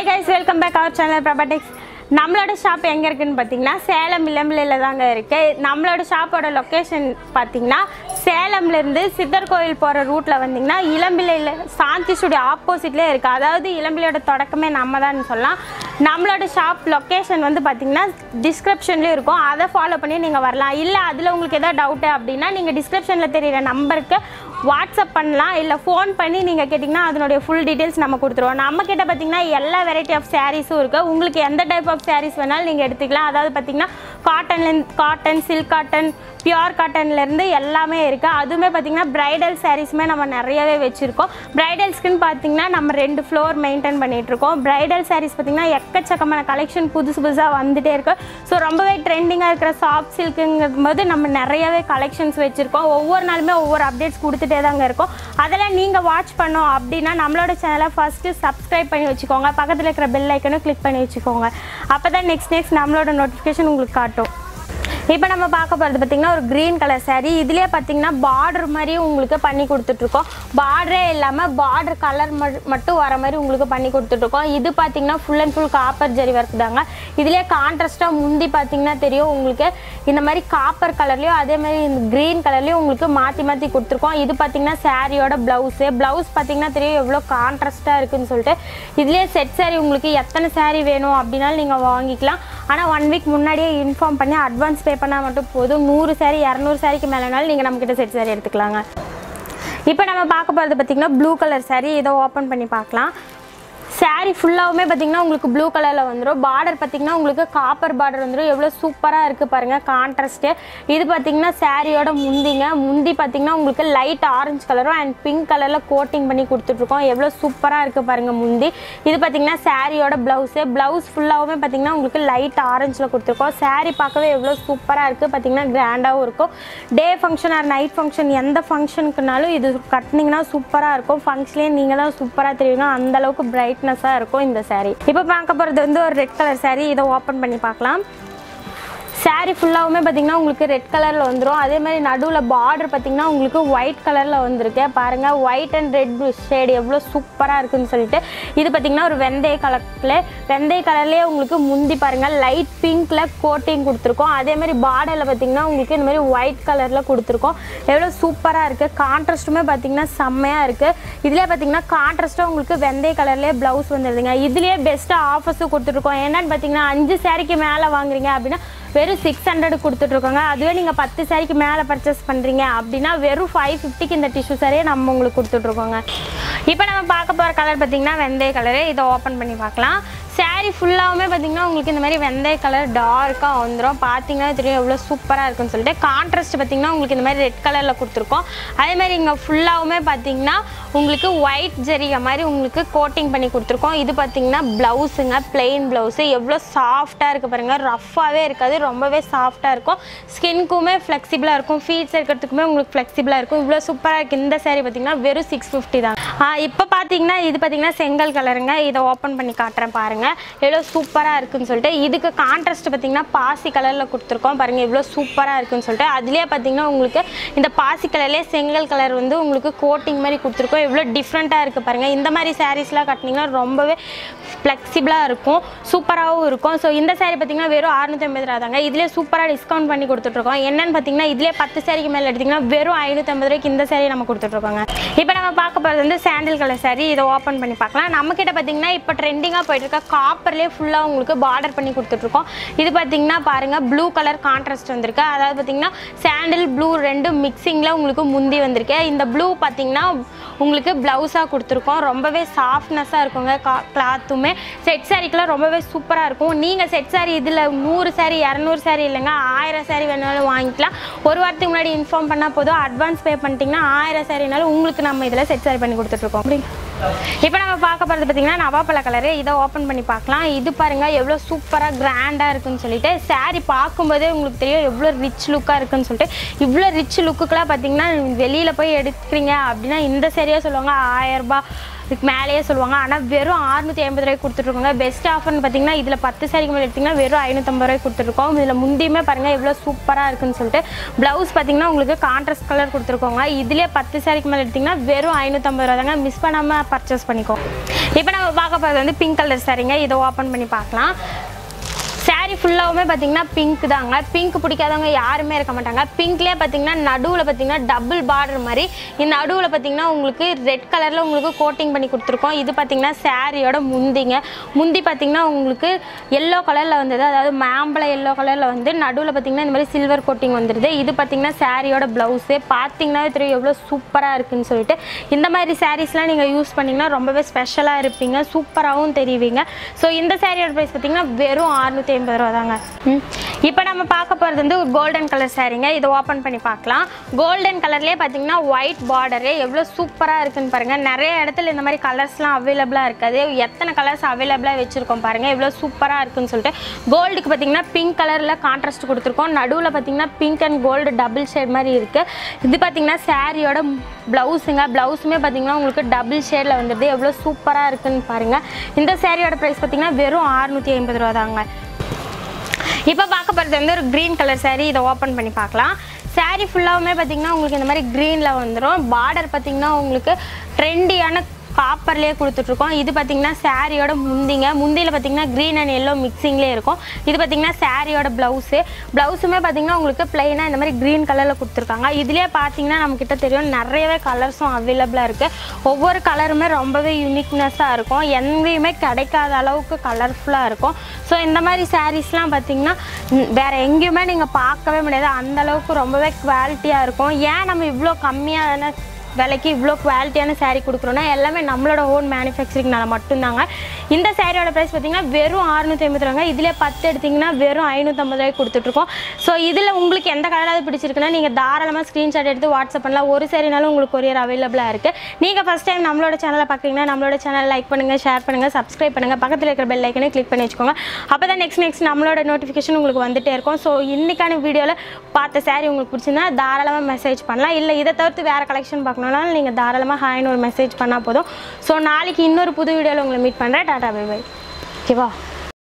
hi guys welcome back our channel ப்ராப்பர்ட்டிக்ஸ் நம்மளோட shop எங்கே இருக்குன்னு பார்த்தீங்கன்னா சேலம் இளம்பிள்ளையில் தாங்க இருக்குது நம்மளோட ஷாப்போட லொக்கேஷன் பார்த்தீங்கன்னா சேலம்லேருந்து சித்தர் கோயில் போகிற ரூட்டில் வந்தீங்கன்னா இளம்பிள்ளையில் சாந்தி ஸ்டுடியோ ஆப்போசிட்லேயே இருக்குது அதாவது இளம்பிள்ளையோட தொடக்கமே நம்ம தான் சொல்லலாம் நம்மளோட ஷாப் லொக்கேஷன் வந்து பார்த்தீங்கன்னா டிஸ்கிரிப்ஷன்லேயும் இருக்கும் அதை ஃபாலோ பண்ணி நீங்கள் வரலாம் இல்லை அதில் உங்களுக்கு எதாவது டவுட்டு அப்படின்னா நீங்கள் டிஸ்கிரிப்ஷனில் தெரியிற நம்பருக்கு வாட்ஸ்அப் பண்ணலாம் இல்லை ஃபோன் பண்ணி நீங்கள் கேட்டிங்கன்னா அதனுடைய ஃபுல் டீட்டெயில்ஸ் நம்ம கொடுத்துருவோம் நம்ம கிட்ட பார்த்தீங்கன்னா எல்லா வெரைட்டி ஆஃப் சாரீஸும் இருக்குது உங்களுக்கு எந்த டைப் ஆஃப் சாரீஸ் வேணாலும் நீங்கள் எடுத்துக்கலாம் அதாவது பார்த்தீங்கன்னா காட்டன்லேருந்து காட்டன் சில்க் காட்டன் பியூர் காட்டன்லேருந்து எல்லாமே இருக்குது அதுவுமே பார்த்தீங்கன்னா பிரைடல் சாரீஸுமே நம்ம நிறையவே வச்சுருக்கோம் பிரைடல்ஸ்க்குன்னு பார்த்தீங்கன்னா நம்ம ரெண்டு ஃப்ளோர் மெயின்டைன் பண்ணிகிட்ருக்கோம் பிரைடல் சாரீஸ் பார்த்தீங்கன்னா எக்கச்சக்கமான கலெக்ஷன் புதுசு புதுசாக வந்துட்டே இருக்கு ஸோ ரொம்பவே ட்ரெண்டிங்காக இருக்கிற சாஃப்ட் சில்க்குங்கும் போது நம்ம நிறையவே கலெக்ஷன்ஸ் வச்சுருக்கோம் ஒவ்வொரு நாளுமே ஒவ்வொரு அப்டேட்ஸ் கொடுத்துட்டே தாங்க இருக்கும் அதெல்லாம் நீங்கள் வாட்ச் பண்ணோம் அப்படின்னா நம்மளோட சேனலை ஃபஸ்ட்டு சப்ஸ்கிரைப் பண்ணி வச்சுக்கோங்க பக்கத்தில் இருக்கிற பெல் ஐக்கனும் கிளிக் பண்ணி வச்சுக்கோங்க அப்போ தான் நெக்ஸ்ட் நெக்ஸ்ட் நம்மளோட நோட்டிஃபிகேஷன் உங்களுக்கு காட்டும் இப்போ நம்ம பார்க்க போகிறது பார்த்திங்கன்னா ஒரு க்ரீன் கலர் saree இதுலேயே பார்த்தீங்கன்னா பார்டர் மாதிரி உங்களுக்கு பண்ணி கொடுத்துட்ருக்கோம் பார்டரே இல்லாமல் பார்டர் கலர் மட்டும் வர மாதிரி உங்களுக்கு பண்ணி கொடுத்துட்ருக்கோம் இது பார்த்தீங்கன்னா full and full copper zari work தாங்க இதுலேயே கான்ட்ராஸ்ட்டாக முந்தி பார்த்தீங்கன்னா தெரியும் உங்களுக்கு இந்த மாதிரி காப்பர் கலர்லேயும் அதே மாதிரி இந்த க்ரீன் கலர்லேயும் உங்களுக்கு மாற்றி மாற்றி கொடுத்துருக்கோம் இது பார்த்தீங்கன்னா சாரியோட ப்ளவுஸு ப்ளவுஸ் பார்த்தீங்கன்னா தெரியும் எவ்வளோ கான்ட்ராஸ்ட்டாக இருக்குன்னு சொல்லிட்டு இதுலேயே செட் saree உங்களுக்கு எத்தனை saree வேணும் அப்படின்னாலும் நீங்கள் வாங்கிக்கலாம் ஆனால் ஒன் வீக் முன்னாடியே இன்ஃபார்ம் பண்ணி அட்வான்ஸ் பே பண்ணால் மட்டும் போதும் நூறு saree இரநூறு சாரிக்கு மேலேனாலும் நீங்கள் நம்மக்கிட்ட செட் saree எடுத்துக்கலாங்க இப்போ நம்ம பார்க்க போகிறது பார்த்திங்கன்னா ப்ளூ கலர் saree இதை ஓப்பன் பண்ணி பார்க்கலாம் saree ஃபுல்லாகவுமே பார்த்திங்கன்னா உங்களுக்கு ப்ளூ கலரில் வந்துடும் பார்டர் பார்த்திங்கன்னா உங்களுக்கு காப்பர் பார்டர் வந்துடும் எவ்வளோ சூப்பராக இருக்குது பாருங்கள் கான்ட்ராஸ்ட்டு இது பார்த்திங்கன்னா சாரியோட முந்திங்க முந்தி பார்த்திங்கன்னா உங்களுக்கு லைட் ஆரஞ்சு கலரும் அண்ட் பிங்க் கலரில் கோட்டிங் பண்ணி கொடுத்துட்ருக்கோம் எவ்வளோ சூப்பராக இருக்குது பாருங்கள் முந்தி இது பார்த்திங்கன்னா சாரியோட ப்ளவுஸு ப்ளவுஸ் ஃபுல்லாகவுமே பார்த்திங்கன்னா உங்களுக்கு லைட் ஆரஞ்சில் கொடுத்துருக்கோம் saree பார்க்கவே எவ்வளோ சூப்பராக இருக்குது பார்த்திங்கன்னா கிராண்டாகவும் இருக்கும் day function or night function எந்த ஃபங்க்ஷனுக்குனாலும் இது கட்டினீங்கன்னா சூப்பராக இருக்கும் ஃபங்க்ஷன்லேயே நீங்கள் தான் சூப்பராக தெரியுங்க அந்தளவுக்கு பிரைட்னஸாக இருக்கும் இந்த saree இப்போ பார்க்க போகிறது வந்து ஒரு ரெட் கலர் saree இதை ஓப்பன் பண்ணி பார்க்கலாம் saree ஃபுல்லாகவுமே பார்த்தீங்கன்னா உங்களுக்கு ரெட் கலரில் வந்துடும் அதே மாதிரி நடுவில் பார்டர் பார்த்தீங்கன்னா உங்களுக்கு ஒயிட் கலரில் வந்திருக்கு பாருங்கள் ஒயிட் அண்ட் ரெட் ஷேடு எவ்வளோ சூப்பராக இருக்குன்னு சொல்லிட்டு இது பார்த்தீங்கன்னா ஒரு வெந்தய கலரில் வெந்தய கலர்லேயே உங்களுக்கு முந்தி பாருங்கள் லைட் பிங்க்கில் கோட்டிங் கொடுத்துருக்கோம் அதே மாதிரி பார்டரில் பார்த்தீங்கன்னா உங்களுக்கு இந்த மாதிரி ஒயிட் கலரில் கொடுத்துருக்கோம் எவ்வளோ சூப்பராக இருக்குது கான்ட்ராஸ்ட்டுமே பார்த்தீங்கன்னா செம்மையாக இருக்குது இதுலேயே பார்த்தீங்கன்னா கான்ட்ராஸ்ட்டாக உங்களுக்கு வெந்தய கலர்லேயே ப்ளவுஸ் வந்துடுதுங்க இதுலேயே பெஸ்ட்டாக ஆஃபர்ஸும் கொடுத்துருக்கோம் என்னன்னு பார்த்தீங்கன்னா அஞ்சு சாரிக்கு மேலே வாங்குறீங்க அப்படின்னா வெறும் சிக்ஸ் ஹண்ட்ரட் கொடுத்துட்ருக்கோங்க அதுவே நீங்கள் பத்து சாரிக்கு மேலே பர்ச்சேஸ் பண்ணுறீங்க அப்படின்னா வெறும் ஃபைவ் ஃபிஃப்டிக்கு இந்த டிஷ்யூ சாரியை நம்ம உங்களுக்கு கொடுத்துட்ருக்கோங்க இப்போ நம்ம பார்க்க போகிற கலர் பார்த்தீங்கன்னா வெந்தய கலரு இதை ஓப்பன் பண்ணி பார்க்கலாம் saree ஃபுல்லாகவுமே பார்த்தீங்கன்னா உங்களுக்கு இந்த மாதிரி வெந்தய கலர் டார்க்காக வந்துடும் பார்த்தீங்கன்னா தெரியும் எவ்வளோ சூப்பராக இருக்குன்னு சொல்லிட்டு கான்ட்ராஸ்ட் பார்த்தீங்கன்னா உங்களுக்கு இந்த மாதிரி ரெட் கலரில் கொடுத்துருக்கோம் அதே மாதிரி இங்கே ஃபுல்லாகவுமே பார்த்தீங்கன்னா உங்களுக்கு ஒயிட் ஜரிகை மாதிரி உங்களுக்கு கோட்டிங் பண்ணி கொடுத்துருக்கோம் இது பார்த்தீங்கன்னா ப்ளவுஸுங்க பிளெயின் ப்ளவுஸு எவ்வளோ சாஃப்டாக இருக்குது பாருங்கள் ரஃப்பாகவே இருக்காது ரொம்பவே சாஃப்டாக இருக்கும் ஸ்கின்க்குமே ஃப்ளெக்சிபிளாக இருக்கும் ஃபீட்ஸ் இருக்கிறதுக்குமே உங்களுக்கு ஃப்ளெக்சிபிளாக இருக்கும் இவ்வளோ சூப்பராக இருக்குது இந்த saree பார்த்தீங்கன்னா வெறும் சிக்ஸ் ஃபிஃப்டி தான் இப்போ பார்த்தீங்கன்னா இது பார்த்தீங்கன்னா செங்கல் கலருங்க இதை ஓப்பன் பண்ணி காட்டுறேன் பாருங்கள் எவ்வளோ சூப்பராக இருக்குன்னு சொல்லிட்டு இதுக்கு கான்ட்ராஸ்ட் பார்த்தீங்கன்னா பாசி கலரில் கொடுத்துருக்கோம் பாருங்கள் எவ்வளோ சூப்பராக இருக்குன்னு சொல்லிட்டு அதுலேயே பார்த்தீங்கன்னா உங்களுக்கு இந்த பாசி கலர்லேயே செங்கல் கலர் வந்து உங்களுக்கு கோட்டிங் மாதிரி கொடுத்துருக்கோம் எவ்வளோ டிஃப்ரெண்ட்டாக இருக்குது பாருங்கள் இந்த மாதிரி சாரீஸ்லாம் கட்டினீங்கன்னா ரொம்பவே ஃப்ளெக்சிபிளாக இருக்கும் சூப்பராகவும் இருக்கும் ஸோ இந்த saree பார்த்தீங்கன்னா வெறும் அறுநூற்றி ஐம்பது ரூபா தாங்க இதுலேயே சூப்பராக டிஸ்கவுண்ட் பண்ணி கொடுத்துட்ருக்கோம் என்னன்னு பார்த்தீங்கன்னா இதுலேயே பத்து சாரிக்கு மேலே எடுத்திங்கன்னா வெறும் ஐநூற்றம்பது ரூபாய்க்கு இந்த saree நம்ம கொடுத்துட்ருக்கோங்க இப்போ நம்ம பார்க்க போகிறது வந்து சாண்டில் கலர் saree இதை ஓப்பன் பண்ணி பார்க்கலாம் நம்மக்கிட்ட பார்த்தீங்கன்னா இப்போ ட்ரெண்டிங்காக போயிட்டு இருக்க காப்பர்லேயே ஃபுல்லாக உங்களுக்கு பார்டர் பண்ணி கொடுத்துட்ருக்கோம் இது பார்த்தீங்கன்னா பாருங்கள் ப்ளூ கலர் கான்ட்ராஸ்ட் வந்திருக்கு அதாவது பார்த்தீங்கன்னா சாண்டில் ப்ளூ ரெண்டும் மிக்சிங்கில் உங்களுக்கு முந்தி வந்திருக்கு இந்த ப்ளூ பார்த்தீங்கன்னா உங்களுக்கு ப்ளவுஸாக கொடுத்துருக்கோம் ரொம்பவே சாஃப்ட்னஸாக இருக்குங்க கா கிளாத்துமே செட் சாரிக்கெலாம் ரொம்பவே சூப்பராக இருக்கும் நீங்கள் செட் சாரி இதில் நூறு சாரி இரநூறு சாரி இல்லைங்க ஆயிரம் சாரி வேணாலும் வாங்கிக்கலாம் ஒரு வாரத்துக்கு முன்னாடி இன்ஃபார்ம் பண்ணால் போதும் அட்வான்ஸ் பே பண்ணிட்டீங்கன்னா ஆயிரம் சாரினாலும் உங்களுக்கு நம்ம இதில் செட் சாரி பண்ணி கொடுத்துட்ருக்கோம் அப்படி இப்போ நம்ம பார்க்க போகிறது பார்த்தீங்கன்னா நவாப்பழ கலரு இதை ஓப்பன் பண்ணி பார்க்கலாம் இது பாருங்கள் எவ்வளோ சூப்பராக கிராண்டாக இருக்குன்னு சொல்லிட்டு saree பார்க்கும்போதே உங்களுக்கு தெரியும் எவ்வளோ ரிச் லுக்காக இருக்குன்னு சொல்லிட்டு இவ்வளோ ரிச் லுக்குக்கெலாம் பார்த்தீங்கன்னா வெளியில் போய் எடுக்கிறீங்க அப்படின்னா இந்த சரியாக சொல்லுவாங்க ஆயிரரூபா இதுக்கு மேலேயே சொல்லுவாங்க ஆனால் வெறும் அறுநூற்றி ஐம்பது ரூபாய்க்கு கொடுத்துட்ருக்கோங்க பெஸ்ட் ஆஃபர்னு பார்த்தீங்கன்னா இதில் பத்து சாரிக்கு மேலே எடுத்திங்கன்னா வெறும் ஐநூற்றம்பது ரூபாய்க்கு கொடுத்துருக்கோம் இதில் முந்தியுமே பாருங்கள் எவ்வளோ சூப்பராக இருக்குன்னு சொல்லிட்டு ப்ளவுஸ் பார்த்தீங்கன்னா உங்களுக்கு கான்ட்ராஸ்ட் கலர் கொடுத்துருக்கோங்க இதிலே பத்து சாரிக்கு மேலே எடுத்திங்கன்னா வெறும் ஐநூற்றம்பது ரூபா தாங்க மிஸ் பண்ணாமல் பர்ச்சேஸ் பண்ணிக்கோ இப்போ நம்ம பார்க்க போகிறது வந்து பிங்க் கலர் சாரீங்க இதை ஓப்பன் பண்ணி பார்க்கலாம் saree ஃபுல்லாகவுமே பார்த்தீங்கன்னா பிங்க் தாங்க பிங்க் பிடிக்காதவங்க யாருமே இருக்க மாட்டாங்க பிங்க்லேயே பார்த்தீங்கன்னா நடுவில் பார்த்தீங்கன்னா டபுள் பார்டர் மாதிரி இந்த நடுவில் பார்த்தீங்கன்னா உங்களுக்கு ரெட் கலரில் உங்களுக்கு கோட்டிங் பண்ணி கொடுத்துருக்கோம் இது பார்த்தீங்கன்னா சாரியோட முந்திங்க முந்தி பார்த்தீங்கன்னா உங்களுக்கு எல்லோ கலரில் வந்தது அதாவது மாம்பழ எல்லோ கலரில் வந்து நடுவில் பார்த்தீங்கன்னா இந்த மாதிரி சில்வர் கோட்டிங் வந்துடுது இது பார்த்தீங்கன்னா சாரியோட ப்ளவுஸு பார்த்தீங்கன்னா தெரியும் எவ்வளோ சூப்பராக இருக்குன்னு சொல்லிட்டு இந்த மாதிரி சாரீஸ்லாம் நீங்கள் யூஸ் பண்ணிங்கன்னா ரொம்பவே ஸ்பெஷலாக இருப்பீங்க சூப்பராகவும் தெரிவிங்க ஸோ இந்த சாரியோட ப்ரைஸ் பார்த்தீங்கன்னா வெறும் அறுநூற்றி ஐம்பது ரூபா தாங்க இப்போ நம்ம பார்க்க போகிறது வந்து ஒரு கோல்டன் கலர் சாரீங்க இதை ஓப்பன் பண்ணி பார்க்கலாம் கோல்டன் கலர்லேயே பார்த்தீங்கன்னா ஒயிட் பார்டரு எவ்வளோ சூப்பராக இருக்குன்னு பாருங்கள் நிறைய இடத்துல இந்த மாதிரி கலர்ஸ்லாம் அவைலபிளாக இருக்காது எத்தனை கலர்ஸ் அவைலபிளாக வச்சுருக்கோம் பாருங்கள் எவ்வளோ சூப்பராக இருக்குன்னு சொல்லிட்டு கோல்டுக்கு பார்த்தீங்கன்னா பிங்க் கலரில் கான்ட்ராஸ்ட் கொடுத்துருக்கோம் நடுவில் பார்த்தீங்கன்னா pink and gold double shade மாதிரி இருக்குது இது பார்த்தீங்கன்னா சாரியோட ப்ளவுஸுங்க ப்ளவுஸுமே பார்த்தீங்கன்னா உங்களுக்கு டபுள் ஷேடில் வந்துடுது எவ்வளோ சூப்பராக இருக்குன்னு பாருங்கள் இந்த சாரியோட ப்ரைஸ் பார்த்தீங்கன்னா வெறும் அறுநூற்றி ஐம்பது ரூபா தாங்க இப்போ பார்க்க போகிறது வந்து ஒரு க்ரீன் கலர் saree இதை ஓப்பன் பண்ணி பார்க்கலாம் saree ஃபுல்லாகவுமே பார்த்தீங்கன்னா உங்களுக்கு இந்த மாதிரி க்ரீனில் வந்துடும் பார்டர் பார்த்தீங்கன்னா உங்களுக்கு ட்ரெண்டியான காப்பர்லேயே கொடுத்துட்ருக்கோம் இது பார்த்தீங்கன்னா சாரியோட முந்திங்க முந்தியில் பார்த்தீங்கன்னா க்ரீன் அண்ட் எல்லோ மிக்சிங்லேயே இருக்கும் இது பார்த்தீங்கன்னா சாரியோட ப்ளவுஸு ப்ளவுஸுமே பார்த்தீங்கன்னா உங்களுக்கு பிளைனாக இந்த மாதிரி க்ரீன் கலரில் கொடுத்துருக்காங்க இதுலேயே பார்த்தீங்கன்னா நம்மக்கிட்ட தெரியும் நிறையவே கலர்ஸும் அவைலபிளாக இருக்குது ஒவ்வொரு கலருமே ரொம்பவே யூனிக்னஸாக இருக்கும் எங்கேயுமே கிடைக்காத அளவுக்கு கலர்ஃபுல்லாக இருக்கும் ஸோ இந்த மாதிரி சாரீஸ்லாம் பார்த்தீங்கன்னா ம், வேற எங்கேயுமே நீங்கள் பார்க்கவே முடியாது அந்த அளவுக்கு ரொம்பவே குவாலிட்டியாக இருக்கும் ஏன் நம்ம இவ்வளோ கம்மியான விலைக்கு இவ்வளோ குவாலிட்டியான saree கொடுக்குறோன்னா எல்லாமே நம்மளோட ஓன் மேனுஃபேக்சரிங்னால மட்டும்தாங்க இந்த சாரியோட ப்ரைஸ் பார்த்தீங்கன்னா வெறும் அறுநூற்றி ஐம்பது ரூபாங்க இதில் பத்து எடுத்திங்கன்னா வெறும் ஐநூற்றம்பது ரூபாய்க்கு கொடுத்துட்ருக்கோம் ஸோ இதில் உங்களுக்கு எந்த கலராவது பிடிச்சிருக்குன்னா நீங்கள் தாராளமாக ஸ்க்ரீன்ஷாட் எடுத்து வாட்ஸ்அப் பண்ணலாம் ஒரு சாரினாலும் உங்களுக்கு கொரியர் அவைலபிளாக இருக்குது நீங்கள் ஃபஸ்ட் டைம் நம்மளோட சேனலை பார்க்குறீங்கன்னா நம்மளோட சேனல் லைக் பண்ணுங்கள் ஷேர் பண்ணுங்கள் சப்ஸ்கிரைப் பண்ணுங்கள் பக்கத்தில் இருக்கிற பெல் ஐக்கனே கிளிக் பண்ணி வச்சுக்கோங்க அப்போ தான் நெக்ஸ்ட் நெக்ஸ்ட் நம்மளோட நோட்டிஃபிகேஷன் உங்களுக்கு வந்துட்டே இருக்கும் ஸோ இன்றைக்கான வீடியோவில் பார்த்த saree உங்களுக்கு பிடிச்சிருந்தா தாராளமாக மெசேஜ் பண்ணலாம் இல்லை இதை தவிர்த்து வேறு கலெக்ஷன் பார்க்கணுன்னாலும் நீங்கள் தாராளமாக ஹாய்னு ஒரு மெசேஜ் பண்ணால் போதும் ஸோ நாளைக்கு இன்னொரு புது வீடியோவில் உங்களை மீட் பண்ணுறேன் டாடா பை பை ஓகேவா